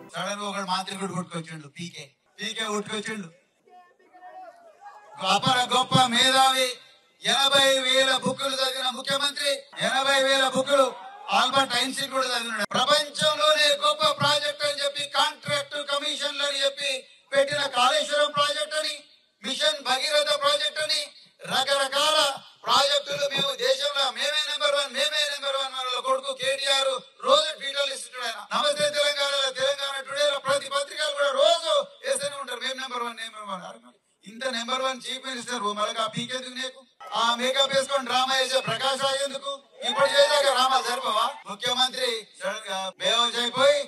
sudden గా ఒకడు మాంత్రికుడు కొట్టుకొచ్చిండు పీకే పీకే కొట్టుకొచ్చిండు అపర గొప్ప మేధావి ఎనభై వేల బుక్కులు చదివిన ముఖ్యమంత్రి ఎనభై వేల బుక్కులు ఆల్బర్ట్ ఐన్స్టీన్ కూడా చదివినాడు ప్రపంచంలోనే గొప్ప ప్రాజెక్ట్ అని చెప్పి కాంట్రాక్ట్ కమిషన్లు అని చెప్పి పెట్టిన కాళేశ్వరం ప్రాజెక్ట్ అని మిషన్ భగీరథ ప్రాజెక్ట్ అని రకరకాల ప్రాజెక్టులు మేము దేశంలో మేమే నెంబర్ వన్ మేమే నెంబర్ వన్ వాళ్ళ కొడుకు కేటీఆర్ రోజు ట్వీటర్లు ఇస్తుంటాడు ఆయన నమస్తే తెలంగాణలో తెలంగాణ టుడేలో ప్రతి పత్రికలు కూడా రోజు వేస్తూనే ఉంటారు మేము నెంబర్ వన్ నెంబర్ వన్ అరే మరి ఇంత నెంబర్ వన్ చీఫ్ మినిస్టర్ మళ్ళీ ఆ పీకెందుకు నీకు ఆ మేకప్ వేసుకొని డ్రామా చేసే ప్రకాష్ రాజ్ ఎందుకు ఇప్పుడు చేశాక రామా సరిపోవా ముఖ్యమంత్రి సడన్ గా బేవం అయిపోయి